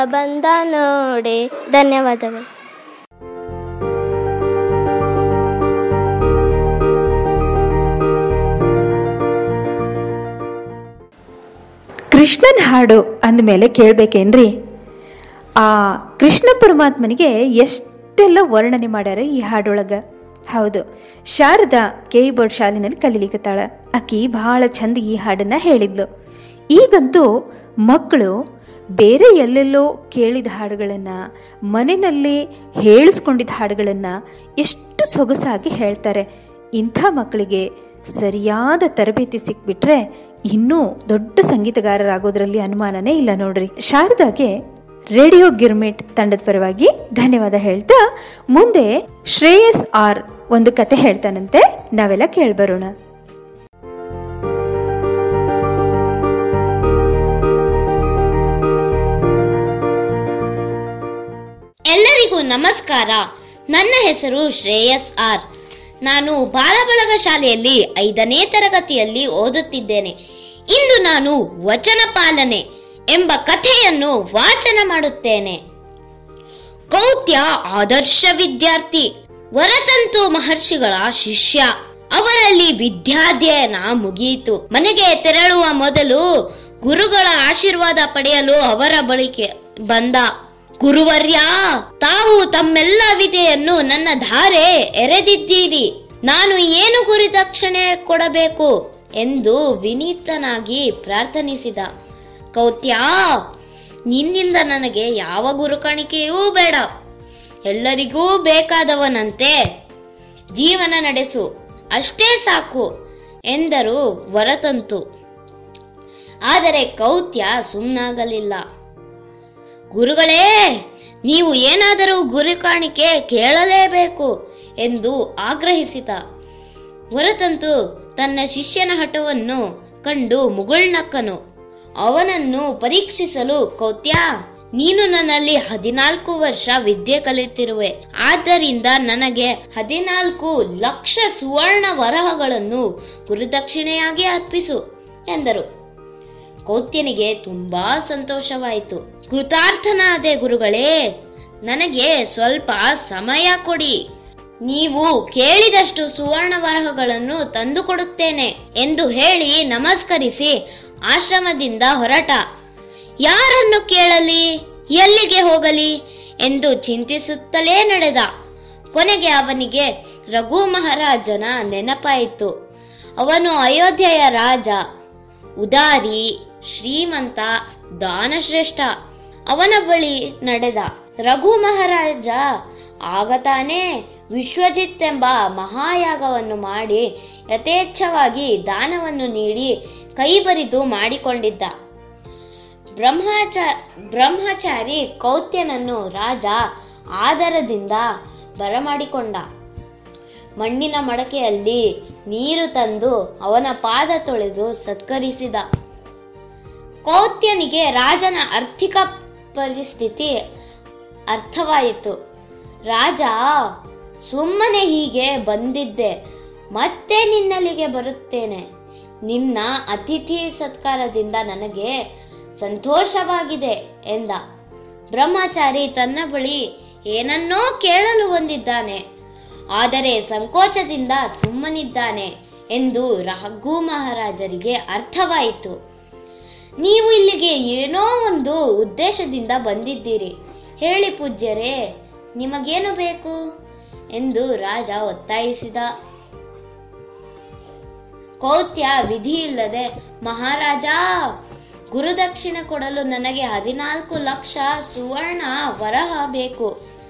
ಬಂದ ನೋಡೆ ಧನ್ಯವಾದಗಳು ಕೃಷ್ಣನ್ ಹಾಡು ಅಂದಮೇಲೆ ಕೇಳ್ಬೇಕೇನ್ರಿ ಆ ಕೃಷ್ಣ ಪರಮಾತ್ಮನಿಗೆ ಎಷ್ಟೆಲ್ಲ ವರ್ಣನೆ ಮಾಡ್ಯಾರ ಈ ಹಾಡೊಳಗ ಹೌದು ಶಾರದಾ ಕೆ ಬೋರ್ಡ್ ಶಾಲಿನಲ್ಲಿ ಕಲೀಲಿಕತ್ತಾಳ ಆಕಿ ಬಹಳ ಚಂದ ಈ ಹಾಡನ್ನ ಹೇಳಿದ್ಲು ಈಗಂತೂ ಮಕ್ಕಳು ಬೇರೆ ಎಲ್ಲೆಲ್ಲೋ ಕೇಳಿದ ಹಾಡುಗಳನ್ನು ಮನೆಯಲ್ಲೇ ಹೇಳಿಸ್ಕೊಂಡಿದ್ದ ಹಾಡುಗಳನ್ನು ಎಷ್ಟು ಸೊಗಸಾಗಿ ಹೇಳ್ತಾರೆ ಇಂಥ ಮಕ್ಕಳಿಗೆ ಸರಿಯಾದ ತರಬೇತಿ ಸಿಕ್ಬಿಟ್ರೆ ಇನ್ನೂ ದೊಡ್ಡ ಸಂಗೀತಗಾರರಾಗೋದ್ರಲ್ಲಿ ಅನುಮಾನನೇ ಇಲ್ಲ ನೋಡ್ರಿ ಶಾರದಾಗೆ ರೇಡಿಯೋ ಗಿರ್ಮಿಟ್ ತಂಡದ ಪರವಾಗಿ ಧನ್ಯವಾದ ಹೇಳ್ತಾ ಮುಂದೆ ಶ್ರೇಯಸ್ ಆರ್ ಒಂದು ಕತೆ ಹೇಳ್ತಾನಂತೆ ನಾವೆಲ್ಲ ಕೇಳ್ಬರೋಣ ಎಲ್ಲರಿಗೂ ನಮಸ್ಕಾರ ನನ್ನ ಹೆಸರು ಶ್ರೇಯಸ್ ಆರ್ ನಾನು ಬಾಲಬಳಗ ಶಾಲೆಯಲ್ಲಿ ಐದನೇ ತರಗತಿಯಲ್ಲಿ ಓದುತ್ತಿದ್ದೇನೆ ಇಂದು ನಾನು ವಚನ ಪಾಲನೆ ಎಂಬ ಕಥೆಯನ್ನು ವಾಚನ ಮಾಡುತ್ತೇನೆ ಕೌತ್ಯ ಆದರ್ಶ ವಿದ್ಯಾರ್ಥಿ ವರತಂತು ಮಹರ್ಷಿಗಳ ಶಿಷ್ಯ ಅವರಲ್ಲಿ ವಿದ್ಯಾಧ್ಯಯನ ಮುಗಿಯಿತು ಮನೆಗೆ ತೆರಳುವ ಮೊದಲು ಗುರುಗಳ ಆಶೀರ್ವಾದ ಪಡೆಯಲು ಅವರ ಬಳಿಗೆ ಬಂದ ಗುರುವರ್ಯ ತಾವು ತಮ್ಮೆಲ್ಲ ವಿದೆಯನ್ನು ನನ್ನ ಧಾರೆ ಎರೆದಿದ್ದೀರಿ ನಾನು ಏನು ಗುರಿದಕ್ಷಿಣೆ ಕೊಡಬೇಕು ಎಂದು ವಿನೀತನಾಗಿ ಪ್ರಾರ್ಥನಿಸಿದ ಕೌತ್ಯ ನಿನ್ನಿಂದ ನನಗೆ ಯಾವ ಗುರುಕಾಣಿಕೆಯೂ ಬೇಡ ಎಲ್ಲರಿಗೂ ಬೇಕಾದವನಂತೆ ಜೀವನ ನಡೆಸು ಅಷ್ಟೇ ಸಾಕು ಎಂದರು ವರತಂತು ಆದರೆ ಕೌತ್ಯ ಸುಮ್ಮನಾಗಲಿಲ್ಲ ಗುರುಗಳೇ ನೀವು ಏನಾದರೂ ಗುರು ಕಾಣಿಕೆ ಕೇಳಲೇಬೇಕು ಎಂದು ಆಗ್ರಹಿಸಿದ ಹೊರತಂತು ತನ್ನ ಶಿಷ್ಯನ ಹಠವನ್ನು ಕಂಡು ಮುಗುಳ್ನಕ್ಕನು ಅವನನ್ನು ಪರೀಕ್ಷಿಸಲು ಕೌತ್ಯ ನೀನು ನನ್ನಲ್ಲಿ ಹದಿನಾಲ್ಕು ವರ್ಷ ವಿದ್ಯೆ ಕಲಿತಿರುವೆ ಆದ್ದರಿಂದ ನನಗೆ ಹದಿನಾಲ್ಕು ಲಕ್ಷ ಸುವರ್ಣ ವರಹಗಳನ್ನು ಗುರುದಕ್ಷಿಣೆಯಾಗಿ ಅರ್ಪಿಸು ಎಂದರು ಕೌತ್ಯನಿಗೆ ತುಂಬಾ ಸಂತೋಷವಾಯಿತು ಕೃತಾರ್ಥನಾದೆ ಗುರುಗಳೇ ನನಗೆ ಸ್ವಲ್ಪ ಸಮಯ ಕೊಡಿ ನೀವು ಕೇಳಿದಷ್ಟು ಸುವರ್ಣ ವರಹಗಳನ್ನು ತಂದುಕೊಡುತ್ತೇನೆ ಎಂದು ಹೇಳಿ ನಮಸ್ಕರಿಸಿ ಆಶ್ರಮದಿಂದ ಹೊರಟ ಯಾರನ್ನು ಕೇಳಲಿ ಎಲ್ಲಿಗೆ ಹೋಗಲಿ ಎಂದು ಚಿಂತಿಸುತ್ತಲೇ ನಡೆದ ಕೊನೆಗೆ ಅವನಿಗೆ ರಘು ಮಹಾರಾಜನ ನೆನಪಾಯಿತು ಅವನು ಅಯೋಧ್ಯೆಯ ರಾಜ ಉದಾರಿ ಶ್ರೀಮಂತ ದಾನಶ್ರೇಷ್ಠ ಅವನ ಬಳಿ ನಡೆದ ರಘು ಮಹಾರಾಜ ಆಗ ತಾನೇ ವಿಶ್ವಜಿತ್ ಎಂಬ ಮಹಾಯಾಗವನ್ನು ಮಾಡಿ ಯಥೇಚ್ಛವಾಗಿ ದಾನವನ್ನು ನೀಡಿ ಕೈಬರಿದು ಮಾಡಿಕೊಂಡಿದ್ದ ಬ್ರಹ್ಮಚ ಬ್ರಹ್ಮಚಾರಿ ಕೌತ್ಯನನ್ನು ರಾಜ ಆದರದಿಂದ ಬರಮಾಡಿಕೊಂಡ ಮಣ್ಣಿನ ಮಡಕೆಯಲ್ಲಿ ನೀರು ತಂದು ಅವನ ಪಾದ ತೊಳೆದು ಸತ್ಕರಿಸಿದ ಕೌತ್ಯನಿಗೆ ರಾಜನ ಆರ್ಥಿಕ ಪರಿಸ್ಥಿತಿ ಅರ್ಥವಾಯಿತು ರಾಜ ಸುಮ್ಮನೆ ಹೀಗೆ ಬಂದಿದ್ದೆ ಮತ್ತೆ ನಿನ್ನಲ್ಲಿಗೆ ಬರುತ್ತೇನೆ ನಿನ್ನ ಅತಿಥಿ ಸತ್ಕಾರದಿಂದ ನನಗೆ ಸಂತೋಷವಾಗಿದೆ ಎಂದ ಬ್ರಹ್ಮಚಾರಿ ತನ್ನ ಬಳಿ ಏನನ್ನೋ ಕೇಳಲು ಬಂದಿದ್ದಾನೆ ಆದರೆ ಸಂಕೋಚದಿಂದ ಸುಮ್ಮನಿದ್ದಾನೆ ಎಂದು ರಘು ಮಹಾರಾಜರಿಗೆ ಅರ್ಥವಾಯಿತು ನೀವು ಇಲ್ಲಿಗೆ ಏನೋ ಒಂದು ಉದ್ದೇಶದಿಂದ ಬಂದಿದ್ದೀರಿ ಹೇಳಿ ಪೂಜ್ಯರೇ ನಿಮಗೇನು ಬೇಕು ಎಂದು ರಾಜ ಒತ್ತಾಯಿಸಿದ ಕೌತ್ಯ ವಿಧಿಯಿಲ್ಲದೆ ಮಹಾರಾಜ ಗುರುದಕ್ಷಿಣೆ ಕೊಡಲು ನನಗೆ ಹದಿನಾಲ್ಕು ಲಕ್ಷ ಸುವರ್ಣ ವರಹ ಬೇಕು